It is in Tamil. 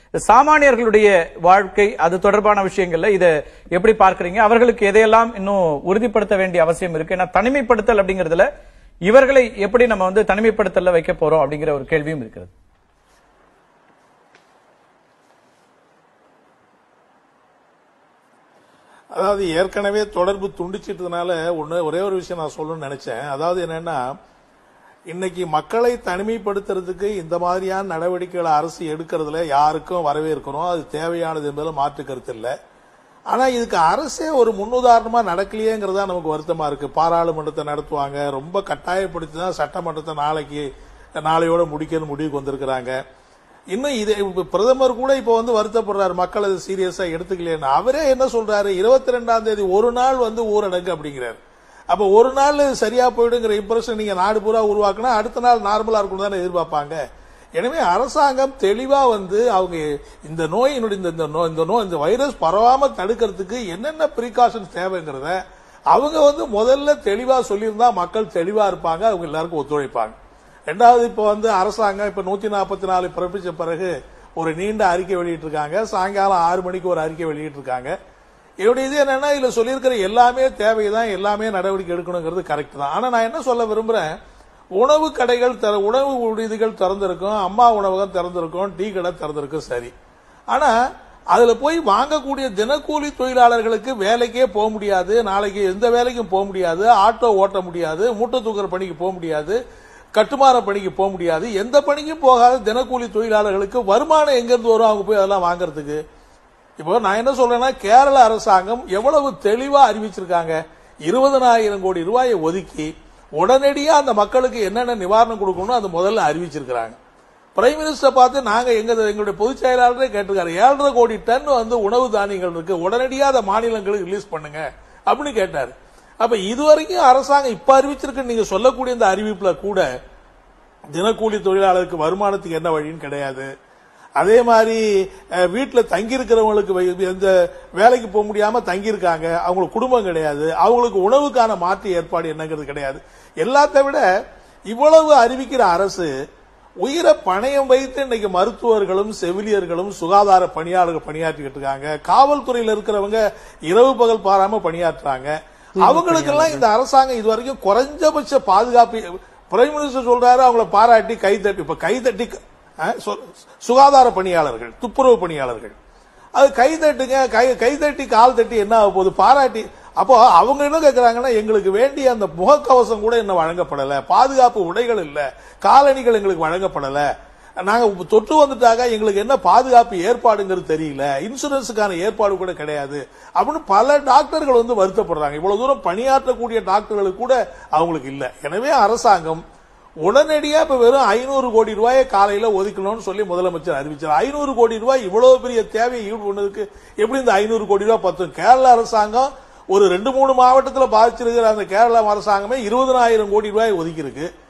சாமானியர்களுடைய வாழ்க்கை அது தொடர்பான விஷயங்கள்ல இதை எப்படி பார்க்கறீங்க அவர்களுக்கு எதையெல்லாம் இன்னும் உறுதிப்படுத்த வேண்டிய அவசியம் இருக்கு ஏன்னா தனிமைப்படுத்தல் அப்படிங்கறதுல இவர்களை எப்படி நம்ம வந்து தனிமைப்படுத்தல வைக்க போறோம் அப்படிங்கிற ஒரு கேள்வியும் இருக்கிறது அதாவது ஏற்கனவே தொடர்பு துண்டிச்சிட்டதுனால ஒண்ணு ஒரே ஒரு விஷயம் நான் சொல்லணும்னு நினைச்சேன் அதாவது என்னன்னா இன்னைக்கு மக்களை தனிமைப்படுத்துறதுக்கு இந்த மாதிரியான நடவடிக்கைகளை அரசு எடுக்கிறதுல யாருக்கும் வரவேற்கிறோம் அது தேவையானது என்பதுல மாற்று கருத்து இல்லை ஆனா இதுக்கு அரசே ஒரு முன்னுதாரணமா நடக்கலையேங்கிறதா நமக்கு வருத்தமா இருக்கு பாராளுமன்றத்தை நடத்துவாங்க ரொம்ப கட்டாயப்படுத்தி தான் சட்டமன்றத்தை நாளைக்கு நாளையோட முடிக்கணும் முடிவுக்கு வந்திருக்கிறாங்க இன்னும் இது இப்ப பிரதமர் கூட இப்ப வந்து வருத்தப்படுறாரு மக்கள் அது சீரியஸா எடுத்துக்கலைன்னு அவரே என்ன சொல்றாரு இருபத்தி ரெண்டாம் தேதி ஒரு நாள் வந்து ஊரடங்கு அப்படிங்கிறாரு அப்ப ஒரு நாள் சரியா போயிடுங்கிற இம்ப்ரெஷன் நீங்க நாடு பூரா உருவாக்குனா அடுத்த நாள் நார்மலா இருக்கும் தானே எதிர்பார்ப்பாங்க எனவே அரசாங்கம் தெளிவா வந்து அவங்க இந்த நோயினுடைய இந்த- இந்த நோய் இந்த நோய் இந்த வைரஸ் பரவாம தடுக்கிறதுக்கு என்னென்ன ப்ரீகாஷன்ஸ் தேவைங்கிறத அவங்க வந்து முதல்ல தெளிவா சொல்லியிருந்தா மக்கள் தெளிவா இருப்பாங்க அவங்க எல்லாருக்கும் ஒத்துழைப்பாங்க ரெண்டாவது இப்ப வந்து அரசாங்கம் இப்ப நூத்தி நாற்பத்தி நாலு பிறப்பிச்ச பிறகு ஒரு நீண்ட அறிக்கை வெளியிட்டிருக்காங்க சாயங்காலம் ஆறு மணிக்கு ஒரு அறிக்கை வெளியிட்டிருக்காங்க என்னுடைய இது என்னன்னா இதுல சொல்லியிருக்கிற எல்லாமே தேவைதான் எல்லாமே நடவடிக்கை எடுக்கணுங்கிறது கரெக்ட் தான் ஆனா நான் என்ன சொல்ல விரும்புறேன் உணவு கடைகள் திற உணவு விடுதிகள் திறந்திருக்கும் அம்மா உணவகம் திறந்திருக்கும் டீ கடை திறந்திருக்கும் சரி ஆனா அதுல போய் வாங்கக்கூடிய தினக்கூலி தொழிலாளர்களுக்கு வேலைக்கே போக முடியாது நாளைக்கு எந்த வேலைக்கும் போக முடியாது ஆட்டோ ஓட்ட முடியாது மூட்டை தூக்குற பணிக்கு போக முடியாது கட்டுமான பணிக்கு போக முடியாது எந்த பணிக்கும் போகாத தினக்கூலி தொழிலாளர்களுக்கு வருமானம் எங்க இருந்து வரும் அவங்க போய் அதெல்லாம் வாங்குறதுக்கு இப்போ நான் என்ன சொல்றேன்னா கேரள அரசாங்கம் எவ்வளவு தெளிவா அறிவிச்சிருக்காங்க இருபதனாயிரம் கோடி ரூபாயை ஒதுக்கி உடனடியா அந்த மக்களுக்கு என்னென்ன நிவாரணம் கொடுக்கணும் அது முதல்ல அறிவிச்சிருக்கிறாங்க பிரைம் மினிஸ்டர் பார்த்து நாங்க எங்க எங்களுடைய பொதுச் செயலாளரே கேட்டிருக்காரு ஏழரை கோடி டன் வந்து உணவு தானியங்கள் இருக்கு உடனடியா அதை மாநிலங்களுக்கு ரிலீஸ் பண்ணுங்க அப்படின்னு கேட்டாரு அப்ப இதுவரைக்கும் அரசாங்கம் இப்ப அறிவிச்சிருக்கு நீங்க சொல்லக்கூடிய இந்த அறிவிப்புல கூட தினக்கூலி தொழிலாளருக்கு வருமானத்துக்கு என்ன வழின்னு கிடையாது அதே மாதிரி அஹ், வீட்டுல தங்கி இருக்கிறவங்களுக்கு வை- எந்த வேலைக்கு போக முடியாம தங்கி இருக்காங்க அவங்களுக்கு குடும்பம் கிடையாது அவங்களுக்கு உணவுக்கான மாற்று ஏற்பாடு என்னங்கிறது கிடையாது எல்லாத்தை விட இவ்வளவு அறிவிக்கிற அரசு உயிரை பணயம் வைத்து இன்னைக்கு மருத்துவர்களும் செவிலியர்களும் சுகாதார பணியாளர்கள் பணியாற்றிக்கிட்டு இருக்காங்க காவல்துறையில இருக்கிறவங்க இரவு பகல் பாராம பணியாற்றுறாங்க அவங்களுக்கெல்லாம் இந்த அரசாங்கம் இதுவரைக்கும் குறைஞ்சபட்ச பாதுகாப்பு பிரைம் மினிஸ்டர் சொல்றாரு அவங்கள பாராட்டி கைதட்டி இப்ப கைதட்டி அஹ், சொ- சுகாதார பணியாளர்கள் துப்புரவு பணியாளர்கள் அது கை தட்டுங்க கை கை தட்டி கால் தட்டி என்ன ஆக போகுது பாராட்டி அப்போ அவங்க என்ன கேக்குறாங்கன்னா எங்களுக்கு வேண்டிய அந்த முகக்கவசம் கூட இன்னும் வழங்கப்படல பாதுகாப்பு உடைகள் இல்ல காலணிகள் எங்களுக்கு வழங்கப்படல நாங்க தொற்று வந்துட்டாக எங்களுக்கு என்ன பாதுகாப்பு ஏற்பாடுங்கிறது தெரியல இன்சூரன்ஸுக்கான ஏற்பாடு கூட கிடையாது அப்படின்னு பல டாக்டர்கள் வந்து வருத்தப்படுறாங்க இவ்வளவு தூரம் பணியாற்றக்கூடிய டாக்டர்களுக்கு கூட அவங்களுக்கு இல்ல எனவே அரசாங்கம் உடனடியா இப்ப வெறும் ஐநூறு கோடி ரூபாயை காலையில ஒதுக்கணும்னு சொல்லி முதலமைச்சர் அறிவிச்சார் ஐநூறு கோடி ரூபாய் இவ்வளவு பெரிய தேவையை ஈடு பண்ணதுக்கு எப்படி இந்த ஐநூறு கோடி ரூபாய் பத்தும் கேரள அரசாங்கம் ஒரு ரெண்டு மூணு மாவட்டத்தில் பாதிச்சிருக்கிற அந்த கேரள அரசாங்கமே இருபதனாயிரம் கோடி ரூபாய் ஒதுக்கி இருக்கு